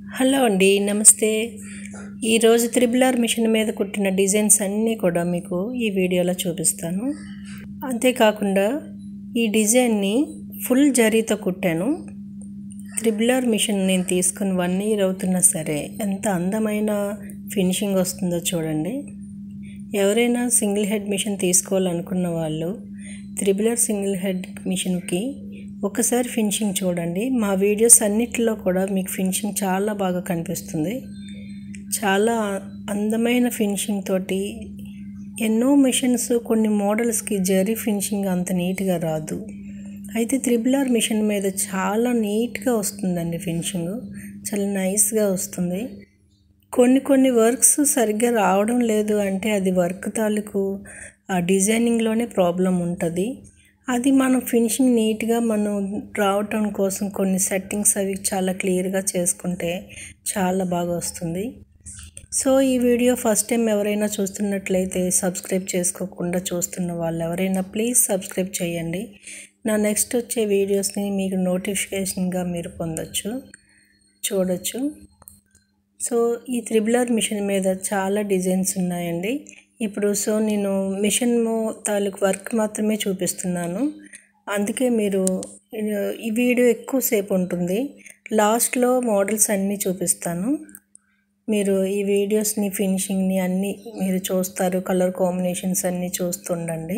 Hello అండి నమస్తే ఈరోజు త్రిబుల్ ఆర్ మిషన్ మీద కుట్టిన డిజైన్స్ అన్నీ కూడా మీకు ఈ వీడియోలో చూపిస్తాను అంతేకాకుండా ఈ డిజైన్ని ఫుల్ జరీతో కుట్టాను త్రిబుల్ ఆర్ మిషన్ నేను తీసుకుని వన్ ఇయర్ అవుతున్నా సరే ఎంత అందమైన ఫినిషింగ్ వస్తుందో చూడండి ఎవరైనా సింగిల్ హెడ్ మిషన్ తీసుకోవాలనుకున్న వాళ్ళు త్రిబుల్ ఆర్ సింగిల్ హెడ్ మిషన్కి ఒకసారి ఫినిషింగ్ చూడండి మా వీడియోస్ అన్నిటిలో కూడా మీకు ఫినిషింగ్ చాలా బాగా కనిపిస్తుంది చాలా అందమైన ఫినిషింగ్ తోటి ఎన్నో మిషన్స్ కొన్ని మోడల్స్కి జరీ ఫినిషింగ్ అంత నీట్గా రాదు అయితే త్రిబుల్ ఆర్ మిషన్ మీద చాలా నీట్గా వస్తుందండి ఫినిషింగ్ చాలా నైస్గా వస్తుంది కొన్ని కొన్ని వర్క్స్ సరిగ్గా రావడం లేదు అంటే అది వర్క్ తాలూకు ఆ డిజైనింగ్లోనే ప్రాబ్లం ఉంటుంది అది మనం ఫినిషింగ్ నీట్గా మనం రావటం కోసం కొన్ని సెట్టింగ్స్ అవి చాలా క్లియర్గా చేసుకుంటే చాలా బాగా వస్తుంది సో ఈ వీడియో ఫస్ట్ టైం ఎవరైనా చూస్తున్నట్లయితే సబ్స్క్రైబ్ చేసుకోకుండా చూస్తున్న వాళ్ళు ఎవరైనా ప్లీజ్ సబ్స్క్రైబ్ చేయండి నా నెక్స్ట్ వచ్చే వీడియోస్ని మీకు నోటిఫికేషన్గా మీరు పొందొచ్చు చూడొచ్చు సో ఈ త్రిబుల్ ఆర్ మిషన్ మీద చాలా డిజైన్స్ ఉన్నాయండి ఇప్పుడు సో నేను మిషన్ తాలూకు వర్క్ మాత్రమే చూపిస్తున్నాను అందుకే మీరు ఈ వీడియో ఎక్కువసేపు ఉంటుంది లాస్ట్లో మోడల్స్ అన్నీ చూపిస్తాను మీరు ఈ వీడియోస్ని ఫినిషింగ్ని అన్నీ మీరు చూస్తారు కలర్ కాంబినేషన్స్ అన్నీ చూస్తుండండి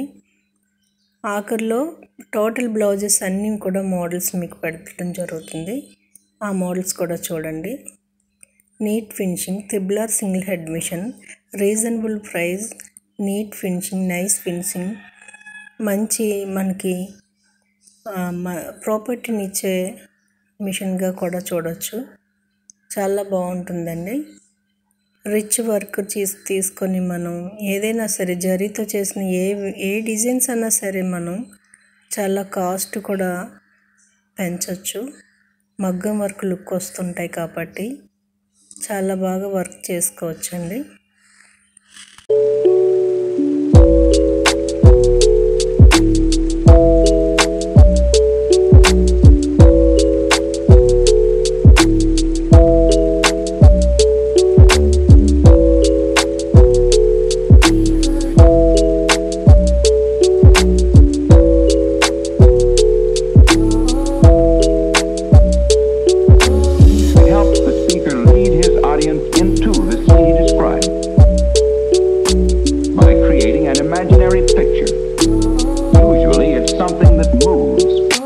ఆఖరిలో టోటల్ బ్లౌజెస్ అన్నీ కూడా మోడల్స్ మీకు పెట్టడం జరుగుతుంది ఆ మోడల్స్ కూడా చూడండి neat finishing triple or single head machine reasonable price neat finishing nice finishing మంచి మనకి ప్రాపర్టీని ఇచ్చే మిషన్గా కూడా చూడొచ్చు చాలా బాగుంటుందండి రిచ్ వర్క్ చేసి తీసుకొని మనం ఏదైనా సరే జరీతో చేసిన ఏ ఏ డిజైన్స్ అన్నా సరే మనం చాలా కాస్ట్ కూడా పెంచవచ్చు మగ్గం వర్క్ లుక్ వస్తుంటాయి కాబట్టి చాలా బాగా వర్క్ చేసుకోవచ్చండి It helps the speaker lead his audience into the scene he describes by creating an imaginary picture. Usually, it's something that moves.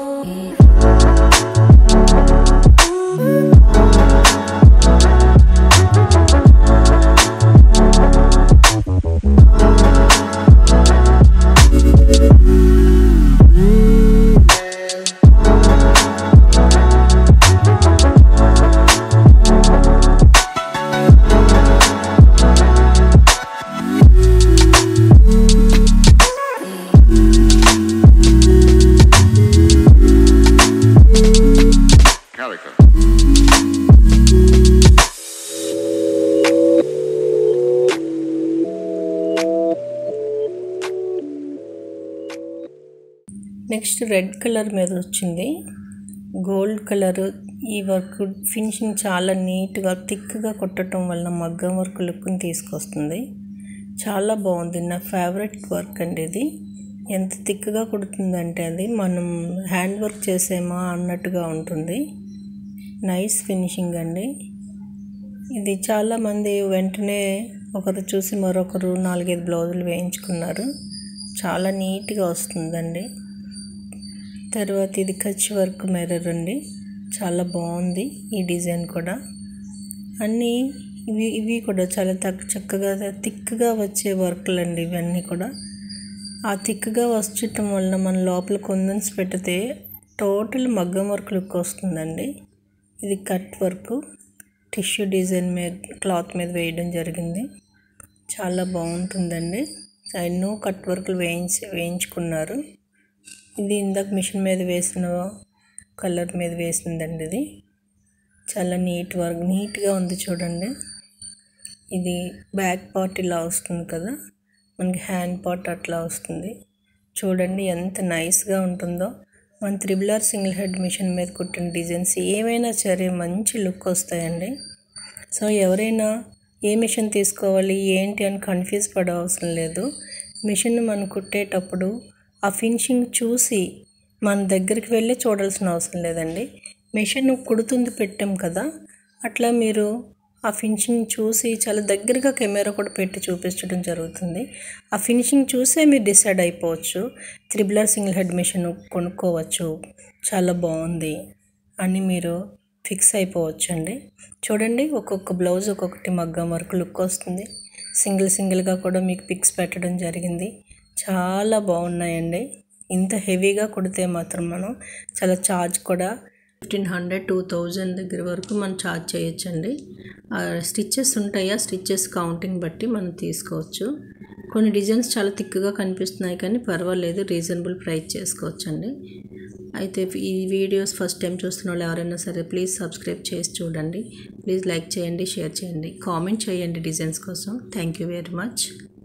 Calico. Next red colour మీద వచ్చింది గోల్డ్ కలర్ ఈ work finishing చాలా నీట్గా థిక్గా కొట్టడం వలన మగ్గం వర్క్ లుక్ని తీసుకొస్తుంది చాలా బాగుంది నా ఫేవరెట్ వర్క్ అండి ఇది ఎంత థిక్గా కుడుతుందంటే అది మనం హ్యాండ్ వర్క్ చేసేమా అన్నట్టుగా ఉంటుంది నైస్ ఫినిషింగ్ అండి ఇది చాలామంది వెంటనే ఒకరు చూసి మరొకరు నాలుగైదు బ్లౌజులు వేయించుకున్నారు చాలా నీట్గా వస్తుందండి తర్వాత ఇది కచ్ వర్క్ మిర్రర్ అండి చాలా బాగుంది ఈ డిజైన్ కూడా అన్నీ ఇవి ఇవి కూడా చాలా తక్ చక్కగా థిక్గా వచ్చే వర్క్లు అండి ఇవన్నీ కూడా ఆ థిక్గా వచ్చటం వలన మన లోపల కొందన్స్ పెడితే టోటల్ మగ్గం వర్క్ లుక్ వస్తుందండి ఇది కట్ వర్క్ టిష్యూ డిజైన్ మీద క్లాత్ మీద వేయడం జరిగింది చాలా బాగుంటుందండి ఎన్నో కట్ వర్క్లు వేయించి వేయించుకున్నారు ఇది ఇందాక మిషన్ మీద వేసిన కలర్ మీద వేసిందండి ఇది చాలా నీట్ వర్క్ నీట్గా ఉంది చూడండి ఇది బ్యాక్ పార్ట్ ఇలా వస్తుంది కదా మనకి హ్యాండ్ పార్ట్ అట్లా వస్తుంది చూడండి ఎంత నైస్గా ఉంటుందో మన triple or single head machine మీద కుట్టిన డిజైన్స్ ఏమైనా సరే మంచి లుక్ వస్తాయండి సో ఎవరైనా ఏ మిషన్ తీసుకోవాలి ఏంటి అని కన్ఫ్యూజ్ పడే అవసరం లేదు మిషన్ మనం కుట్టేటప్పుడు ఆ ఫినిషింగ్ చూసి మన దగ్గరికి వెళ్ళి చూడాల్సిన అవసరం లేదండి మిషన్ కుడుతుంది పెట్టాం కదా అట్లా మీరు ఆ ఫినిషింగ్ చూసి చాలా దగ్గరగా కెమెరా కూడా పెట్టి చూపించడం జరుగుతుంది ఆ ఫినిషింగ్ చూసే మీరు డిసైడ్ అయిపోవచ్చు త్రిబులర్ సింగిల్ హెడ్ మిషన్ కొనుక్కోవచ్చు చాలా బాగుంది అని మీరు ఫిక్స్ అయిపోవచ్చు అండి చూడండి ఒక్కొక్క బ్లౌజ్ ఒక్కొక్కటి మగ్గం వర్క్ లుక్ వస్తుంది సింగిల్ సింగిల్గా కూడా మీకు పిక్స్ పెట్టడం జరిగింది చాలా బాగున్నాయండి ఇంత హెవీగా కుడితే మాత్రం మనం చాలా ఛార్జ్ కూడా ఫిఫ్టీన్ హండ్రెడ్ టూ థౌజండ్ దగ్గర వరకు మనం ఛార్జ్ చేయొచ్చండి స్టిచ్చెస్ ఉంటాయి ఆ స్టిచ్చెస్ కౌంటింగ్ బట్టి మనం తీసుకోవచ్చు కొన్ని డిజైన్స్ చాలా థిక్గా కనిపిస్తున్నాయి కానీ పర్వాలేదు రీజనబుల్ ప్రైస్ చేసుకోవచ్చండి అయితే ఈ వీడియోస్ ఫస్ట్ టైం చూస్తున్న వాళ్ళు ఎవరైనా సరే ప్లీజ్ సబ్స్క్రైబ్ చేసి చూడండి ప్లీజ్ లైక్ చేయండి షేర్ చేయండి కామెంట్ చేయండి డిజైన్స్ కోసం థ్యాంక్ యూ వెరీ మచ్